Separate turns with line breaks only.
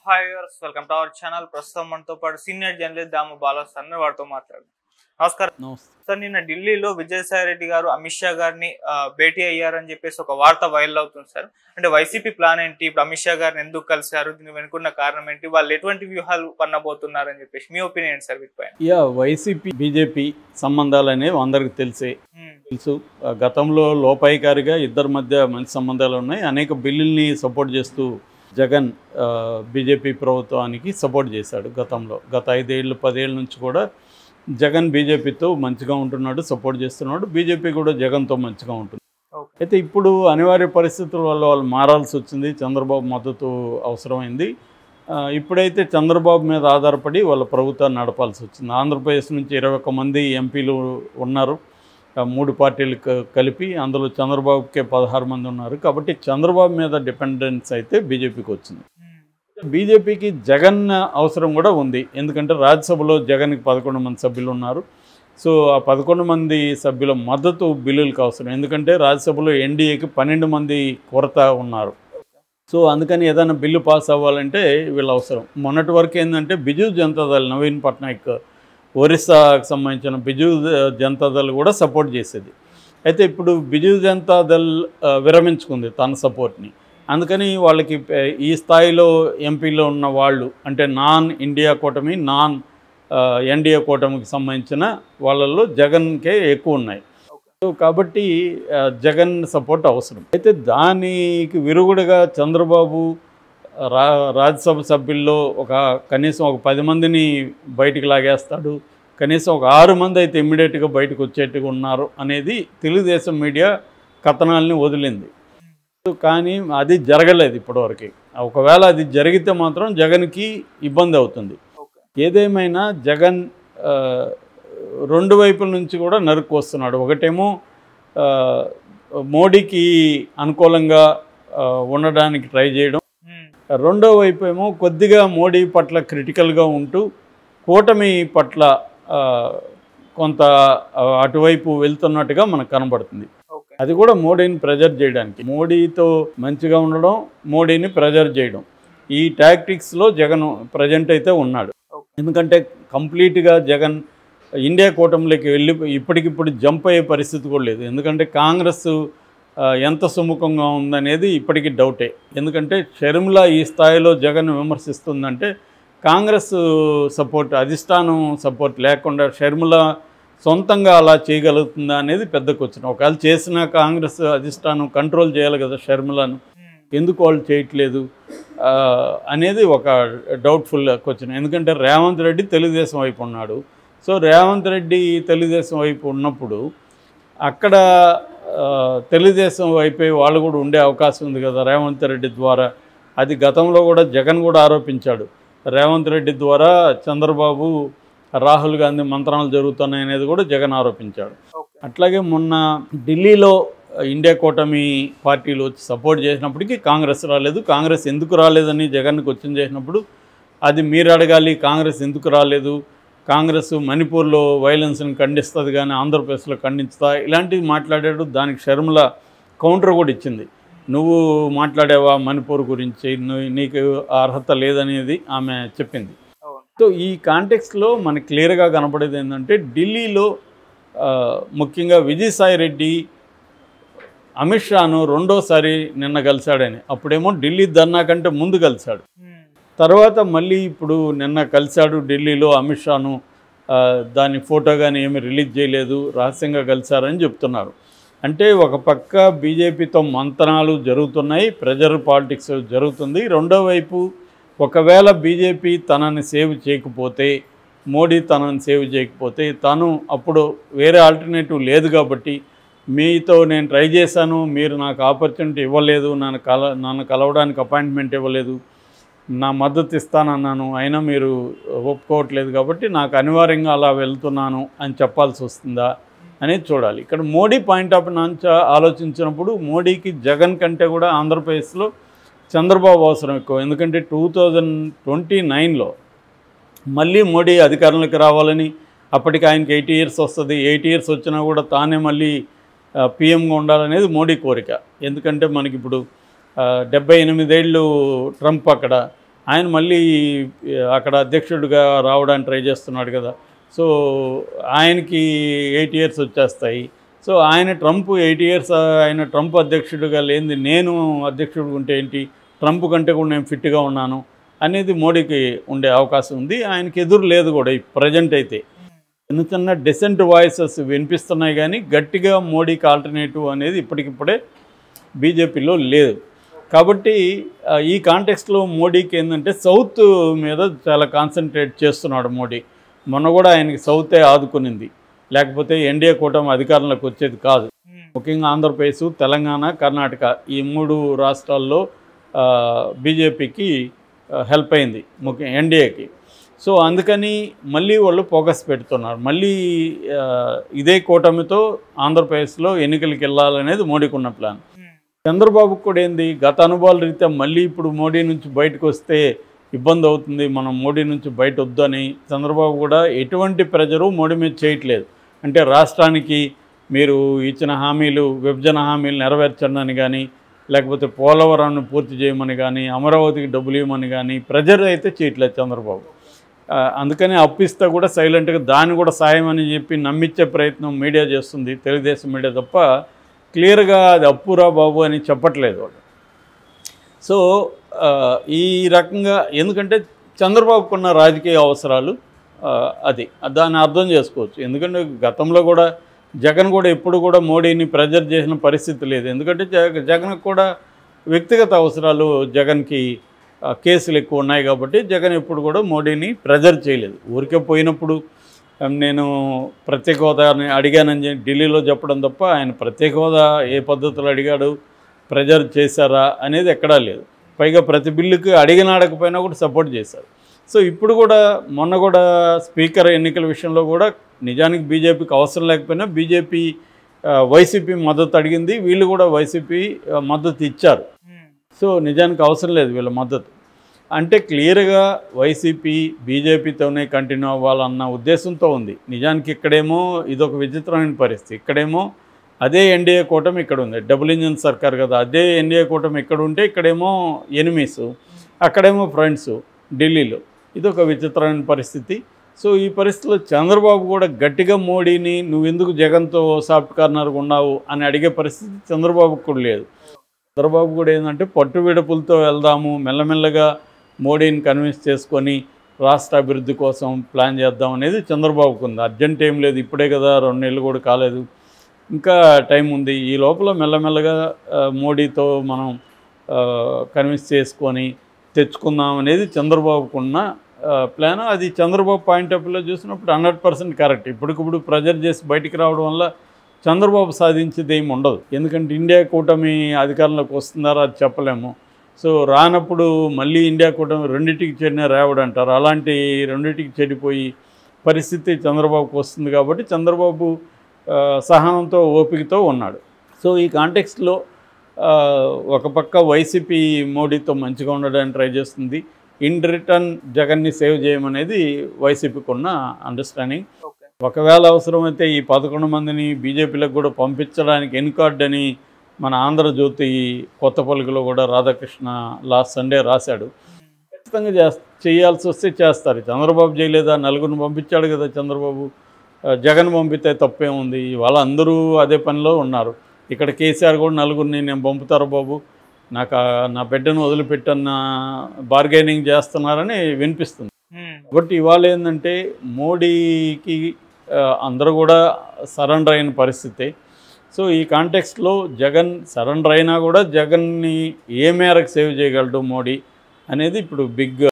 hi viewers welcome to our channel ప్రస్తుతం మనతో పాటు సీనియర్ జర్నలిస్ట్ దాము బాలాస్ అన్న వారితో మాట్లాడు నమస్కారం
నమస్తే
సార్ నిన్న ఢిల్లీలో విజయసాయి రెడ్డి గారు అమిత్ షా గారిని ఆ, భేటీ అయ్యారని చెప్పేసి ఒక వార్త వైరల్ అవుతుంది సార్ అంటే వైసీపీ ప్లాన్ ఏంటి ఇప్పుడు అమిత్ షా గారిని ఎందుకు కలిశారు దీని వెనుకున్న కారణం ఏంటి వాళ్ళు ఎటువంటి వ్యూహాలు పన్నబోతున్నారని చెప్పేసి మీ ఒపీనియన్ సార్ వీటిపైన
యా వైసీపీ బీజేపీ సంబంధాలు అనేవి అందరికి తెలిసే
ఉమ్,
తెలుసు ఆ, గతంలో లోపాయికారిగా ఇద్దరి మధ్య మంచి సంబంధాలు ఉన్నాయి అనేక బిల్లుల్ని సపోర్ట్ చేస్తూ జగన్ ఆ, బీజేపీ ప్రభుత్వానికి సపోర్ట్ చేశాడు గతంలో గత ఐదేళ్ళు పదేళ్ళ నుంచి కూడా జగన్ బీజేపీతో మంచిగా ఉంటున్నాడు సపోర్ట్ చేస్తున్నాడు బీజేపీ కూడా జగన్తో మంచిగా ఉంటుంది
ఓకే
అయితే ఇప్పుడు అనివార్య పరిస్థితుల వల్ల వాళ్ళు మారాల్సి వచ్చింది చంద్రబాబు మద్దతు అవసరమైంది ఆ, ఇప్పుడైతే చంద్రబాబు మీద ఆధారపడి వాళ్ళ ప్రభుత్వాన్ని నడపాల్సి వచ్చింది ఆంధ్రప్రదేశ్ నుంచి ఇరవై ఒక్క మంది ఎంపీలు ఉన్నారు ఆ, మూడు పార్టీలు క- కలిపి అందులో చంద్రబాబుకే పదహారు మంది ఉన్నారు కాబట్టి చంద్రబాబు మీద డిపెండెన్స్ అయితే బీజేపీకి వచ్చింది
ఉమ్,
బీజేపీకి జగన్ అవసరం కూడా ఉంది ఎందుకంటే రాజ్యసభలో జగన్కి పదకొండు మంది సభ్యులు ఉన్నారు సో ఆ పదకొండు మంది సభ్యుల మద్దతు బిల్లులకు అవసరం ఎందుకంటే రాజ్యసభలో ఎన్డీఏకి పన్నెండు మంది కొరత ఉన్నారు సో అందుకని ఏదైనా బిల్లు పాస్ అవ్వాలంటే వీళ్ళు అవసరం మొన్నటి వరకు ఏంటంటే బిజు జనతాదళ్ నవీన్ పట్నాయక్ ఒరిస్సాకు సంబంధించిన బిజు జనతాదళ్ కూడా సపోర్ట్ చేసేది అయితే ఇప్పుడు బిజు జనతాదళ్ ఆ, విరమించుకుంది తన సపోర్ట్ని అందుకని వాళ్ళకి పే- ఈ స్థాయిలో ఎంపీలో ఉన్న వాళ్ళు అంటే నాన్ ఇండియా కూటమి నాన్ ఎన్డీఏ కూటమికి సంబంధించిన వాళ్ళల్లో జగన్కే ఎక్కువ ఉన్నాయి సో కాబట్టి ఆ, జగన్ సపోర్ట్ అవసరం అయితే దానికి విరుగుడుగా చంద్రబాబు రా రాజ్యసభ సభ్యుల్లో ఒక కనీసం ఒక పది మందిని బయటికి లాగేస్తాడు కనీసం ఒక ఆరు మంది అయితే ఇమ్మీడియట్గా బయటకు వచ్చేట్టుగా ఉన్నారు అనేది తెలుగుదేశం మీడియా కథనాల్ని వదిలింది సో కానీ అది జరగలేదు ఇప్పటివరకు ఒకవేళ అది జరిగితే మాత్రం జగన్కి ఇబ్బంది అవుతుంది
ఓకే
ఏదేమైనా జగన్ ఆ, రెండు వైపుల నుంచి కూడా నరుక్కు వస్తున్నాడు ఒకటేమో ఆ, మోడీకి అనుకూలంగా ఆ, ఉండడానికి ట్రై చేయడం
ఉమ్,
రెండో వైపు ఏమో కొద్దిగా మోడీ పట్ల క్రిటికల్గా ఉంటూ కూటమి పట్ల ఆ, కొంత ఆ, అటువైపు వెళ్తున్నట్టుగా మనకు కనబడుతుంది
ఓకే
అది కూడా మోడీని ప్రెజర్ చేయడానికి మోడీతో మంచిగా ఉండడం మోడీని ప్రెజర్ చేయడం ఈ టాక్టిక్స్లో జగన్ ప్రజెంట్ అయితే ఉన్నాడు
ఓకే
ఎందుకంటే కంప్లీట్గా జగన్ ఇండియా కూటమిలోకి వెళ్ళి ఇప్పటికిప్పుడు జంప్ అయ్యే పరిస్థితి కూడా లేదు ఎందుకంటే కాంగ్రెస్ ఆ, ఎంత సుముఖంగా ఉందనేది ఇప్పటికీ డౌటే ఎందుకంటే షర్మిల ఈ స్థాయిలో జగన్ విమర్శిస్తుందంటే కాంగ్రెస్ సపోర్ట్ అధిష్టానం సపోర్ట్ లేకుండా షర్మిల సొంతంగా అలా చేయగలుగుతుందా అనేది పెద్ద క్వశ్చన్ ఒకవేళ చేసిన కాంగ్రెస్ అధిష్టానం కంట్రోల్ చేయాలి కదా షర్మిలను
ఉమ్,
ఎందుకు వాళ్ళు చేయట్లేదు ఆ, అనేది ఒక డౌట్ఫుల్ క్వశ్చన్ ఎందుకంటే రేవంత్ రెడ్డి తెలుగుదేశం వైపు ఉన్నాడు సో రేవంత్ రెడ్డి తెలుగుదేశం వైపు ఉన్నప్పుడు అక్కడ ఆ, తెలుగుదేశం వైపే వాళ్ళు కూడా ఉండే అవకాశం ఉంది కదా రేవంత్ రెడ్డి ద్వారా అది గతంలో కూడా జగన్ కూడా ఆరోపించాడు రేవంత్ రెడ్డి ద్వారా చంద్రబాబు రాహుల్ గాంధీ మంత్రాలు జరుగుతున్నాయి అనేది కూడా జగన్ ఆరోపించాడు
ఓకే
అట్లాగే మొన్న ఢిల్లీలో ఇండియా కూటమి పార్టీలు వచ్చి సపోర్ట్ చేసినప్పటికీ కాంగ్రెస్ రాలేదు కాంగ్రెస్ ఎందుకు రాలేదని జగన్కి క్వశ్చన్ చేసినప్పుడు అది మీరు అడగాలి కాంగ్రెస్ ఎందుకు రాలేదు కాంగ్రెస్ మణిపూర్లో వైలెన్స్ని ఖండిస్తుంది కానీ ఆంధ్రప్రదేశ్లో ఖండించుతా ఇలాంటివి మాట్లాడాడు దానికి షర్మిల కౌంటర్ కూడా ఇచ్చింది నువ్వు మాట్లాడావా మణిపూర్ గురించి నువ్వు నీకు ఆ అర్హత లేదనేది ఆమె చెప్పింది
అవును
సో ఈ కాంటెక్స్లో మనకి క్లియర్గా కనపడేది ఏంటంటే ఢిల్లీలో ఆ, ముఖ్యంగా విజయసాయి రెడ్డి అమిత్ షాను రెండోసారి నిన్న కలిశాడని అప్పుడేమో ఢిల్లీ ధర్నా కంటే ముందు కలిశాడు
ఉమ్,
తర్వాత మళ్ళీ ఇప్పుడు నిన్న కలిశాడు ఢిల్లీలో అమిత్ షాను ఆ, దాని ఫోటో కానీ ఏమీ రిలీజ్ చేయలేదు రహస్యంగా కలిశారని చెప్తున్నారు అంటే ఒక పక్క బీజేపీతో మంతనాలు జరుగుతున్నాయి ప్రెజర్ పాలిటిక్స్ జరుగుతుంది రెండో వైపు ఒకవేళ బీజేపీ తనని సేవ్ చేయకపోతే మోడీ తనని సేవ్ చేయకపోతే తను అప్పుడు వేరే ఆల్టర్నేటివ్ లేదు కాబట్టి మీతో నేను ట్రై చేశాను మీరు నాకు ఆపర్చునిటీ ఇవ్వలేదు నన్ను కల నన్ను కలవడానికి అపాయింట్మెంట్ ఇవ్వలేదు నా మద్దతు ఇస్తానన్నాను అయినా మీరు ఒప్పుకోవట్లేదు కాబట్టి నాకు అనివార్యంగా అలా వెళ్తున్నాను అని చెప్పాల్సి వస్తుందా అనేది చూడాలి ఇక్కడ మోడీ పాయింట్ ఆఫ్ నుంచి ఆలోచించినప్పుడు మోడీకి జగన్ కంటే కూడా ఆంధ్రప్రదేశ్లో చంద్రబాబు అవసరం ఎక్కువ ఎందుకంటే టూ థౌజండ్ ట్వంటీ నైన్లో మళ్ళీ మోడీ అధికారంలోకి రావాలని అప్పటికి ఆయనకి ఎయిటీ ఇయర్స్ వస్తుంది ఎయిటీ ఇయర్స్ వచ్చినా కూడా తానే మళ్ళీ పిఎంగా ఉండాలనేది మోడీ కోరిక ఎందుకంటే మనకి ఇప్పుడు ఆ, డెబ్బై ఎనిమిదేళ్ళు ట్రంప్ అక్కడ ఆయన మళ్ళీ ఆ, అక్కడ అధ్యక్షుడిగా రావడానికి ట్రై చేస్తున్నాడు కదా సో ఆయనకి ఎయిట్ ఇయర్స్ వచ్చేస్తాయి సో ఆయన ట్రంప్ ఎయిట్ ఇయర్స్ ఆయన ట్రంప్ అధ్యక్షుడిగా లేనిది నేను అధ్యక్షుడు ఉంటే ఏంటి ట్రంప్ కంటే కూడా నేను ఫిట్గా ఉన్నాను అనేది మోడీకి ఉండే అవకాశం ఉంది ఆయనకి ఎదురు లేదు కూడా ఈ ప్రజెంట్ అయితే చిన్న చిన్న డెసెంట్ వాయిసెస్ వినిపిస్తున్నాయి కానీ గట్టిగా మోడీకి ఆల్టర్నేటివ్ అనేది ఇప్పటికిప్పుడే బీజేపీలో లేదు కాబట్టి ఆ, ఈ కాంటెక్స్ట్లో మోడీకి ఏంటంటే సౌత్ మీద చాలా కాన్సన్ట్రేట్ చేస్తున్నాడు మోడీ మొన్న కూడా ఆయనకి సౌతే ఆదుకునింది లేకపోతే ఎన్డీఏ కూటమి అధికారంలోకి వచ్చేది కాదు ముఖ్యంగా ఆంధ్రప్రదేశ్ తెలంగాణ కర్ణాటక ఈ మూడు రాష్ట్రాల్లో ఆ, బీజేపీకి ఆ, హెల్ప్ అయింది ముఖ్య ఎన్డీఏకి సో అందుకని మళ్ళీ వాళ్ళు ఫోకస్ పెడుతున్నారు మళ్ళీ ఆ, ఇదే కూటమితో ఆంధ్రప్రదేశ్లో ఎన్నికలకు వెళ్ళాలనేది మోడీకి ఉన్న ప్లాన్ చంద్రబాబుకు కూడా ఏంది గత అనుభవాల రీత్యా మళ్ళీ ఇప్పుడు మోడీ నుంచి బయటకు వస్తే ఇబ్బంది అవుతుంది మనం మోడీ నుంచి బయట వద్దని చంద్రబాబు కూడా ఎటువంటి ప్రెజరు మోడీ మీద చేయట్లేదు అంటే రాష్ట్రానికి మీరు ఇచ్చిన హామీలు విభజన హామీలు నెరవేర్చండి కానీ లేకపోతే పోలవరాన్ని పూర్తి చేయమని కానీ అమరావతికి డబ్బులు ఇవ్వమని కానీ ప్రెజర్ అయితే చేయట్లేదు చంద్రబాబు ఆ, అందుకని అప్పిస్తా కూడా సైలెంట్గా దాన్ని కూడా సాయం అని చెప్పి నమ్మించే ప్రయత్నం మీడియా చేస్తుంది తెలుగుదేశం మీడియా తప్ప క్లియర్గా అది అప్పురా బాబు అని చెప్పట్లేదు వాళ్ళు సో ఆ, ఈ రకంగా ఎందుకంటే చంద్రబాబుకున్న రాజకీయ అవసరాలు ఆ, అది దాన్ని అర్థం చేసుకోవచ్చు ఎందుకంటే గతంలో కూడా జగన్ కూడా ఎప్పుడు కూడా మోడీని ప్రెజర్ చేసిన పరిస్థితి లేదు ఎందుకంటే జగ జగన్ కూడా వ్యక్తిగత అవసరాలు జగన్కి ఆ, కేసులు ఎక్కువ ఉన్నాయి కాబట్టి జగన్ ఎప్పుడు కూడా మోడీని ప్రెజర్ చేయలేదు ఊరికే పోయినప్పుడు ఆ, నేను ప్రత్యేక హోదాని అడిగానని చెప్పి ఢిల్లీలో చెప్పడం తప్ప ఆయన ప్రత్యేక హోదా ఏ పద్ధతిలో అడిగాడు ప్రెజర్ చేశారా అనేది ఎక్కడా లేదు పైగా ప్రతి బిల్లుకి అడిగిన అడగకపోయినా కూడా సపోర్ట్ చేశారు సో ఇప్పుడు కూడా మొన్న కూడా స్పీకర్ ఎన్నికల విషయంలో కూడా నిజానికి బీజేపీకి అవసరం లేకపోయినా బీజేపీ ఆ, వైసీపీ మద్దతు అడిగింది వీళ్ళు కూడా వైసీపీ ఆ, మద్దతు ఇచ్చారు సో నిజానికి అవసరం లేదు వీళ్ళ మద్దతు అంటే క్లియర్గా వైసీపీ బీజేపీతోనే కంటిన్యూ అవ్వాలన్న ఉద్దేశంతో ఉంది నిజానికి ఇక్కడేమో ఇదొక విచిత్రమైన పరిస్థితి ఇక్కడేమో అదే ఎన్డీఏ కూటమి ఇక్కడ ఉంది డబుల్ ఇంజిన్ సర్కార్ కదా అదే ఎన్డీఏ కూటమి ఇక్కడ ఉంటే ఇక్కడేమో ఎనిమీస్ అక్కడేమో ఫ్రెండ్స్ ఢిల్లీలో ఇదొక విచిత్రమైన పరిస్థితి సో ఈ పరిస్థితిలో చంద్రబాబు కూడా గట్టిగా మోడీని నువ్వెందుకు జగన్తో సాఫ్ట్ కార్నర్గా ఉన్నావు అని అడిగే పరిస్థితి చంద్రబాబుకు కూడా లేదు చంద్రబాబు కూడా ఏంటంటే పట్టు విడుపులతో వెళ్దాము మెల్లమెల్లగా మోడీని కన్విన్స్ చేసుకొని రాష్ట్ర అభివృద్ధి కోసం ప్లాన్ చేద్దాం అనేది చంద్రబాబుకు ఉంది అర్జెంట్ ఏం లేదు ఇప్పుడే కదా రెండు నెలలు కూడా కాలేదు ఇంకా టైం ఉంది ఈ లోపల మెల్లమెల్లగా ఆ, మోడీతో మనం కన్విన్స్ చేసుకొని తెచ్చుకుందాం అనేది చంద్రబాబుకున్న ఆ, ప్లాన్ అది చంద్రబాబు పాయింట్ ఆఫ్ వ్యూలో చూసినప్పుడు హండ్రెడ్ పర్సెంట్ కరెక్ట్ ఇప్పటికిప్పుడు ప్రెజర్ చేసి బయటికి రావడం వల్ల చంద్రబాబు సాధించేది ఏమి ఉండదు ఎందుకంటే ఇండియా కూటమి అధికారంలోకి వస్తున్నారా అది చెప్పలేము సో రానప్పుడు మళ్ళీ ఇండియా కూటమి రెండింటికి చెడిన రావడం అంటారు అలాంటి రెండింటికి చెడిపోయి పరిస్థితి చంద్రబాబుకు వస్తుంది కాబట్టి చంద్రబాబు ఆ, సహనంతో ఓపికతో ఉన్నాడు సో ఈ కాంటెక్స్ట్లో ఒక పక్క వైసీపీ మోడీతో మంచిగా ఉండడానికి ట్రై చేస్తుంది ఇన్ రిటర్న్ జగన్ని సేవ్ చేయమనేది వైసీపీకి ఉన్న అండర్స్టాండింగ్
ఓకే
ఒకవేళ అవసరమైతే ఈ పదకొండు మందిని బీజేపీలకు కూడా పంపించడానికి ఎన్కార్డ్ అని మన ఆంధ్రజ్యోతి కొత్త పలుకులో కూడా రాధాకృష్ణ లాస్ట్ సండే రాశాడు ఖచ్చితంగా చేస్ చేయాల్సి వస్తే చేస్తారు చంద్రబాబు చేయలేదా నలుగురిని పంపించాడు కదా చంద్రబాబు ఆ, జగన్ పంపితే తప్పేముంది ఇవాళ అందరూ అదే పనిలో ఉన్నారు ఇక్కడ కేసీఆర్ కూడా నలుగురిని నేను పంపుతారు బాబు నాకు ఆ- నా బిడ్డను వదిలిపెట్టన్న బార్గెనింగ్ చేస్తున్నారని వినిపిస్తుంది కాబట్టి ఇవాళ ఏంటంటే మోడీకి ఆ, అందరూ కూడా సరెండర్ అయిన పరిస్థితి సో ఈ కాంటెక్స్ట్లో జగన్ సరెండర్ అయినా కూడా జగన్ని ఏ మేరకు సేవ్ చేయగలడు మోడీ అనేది ఇప్పుడు బిగ్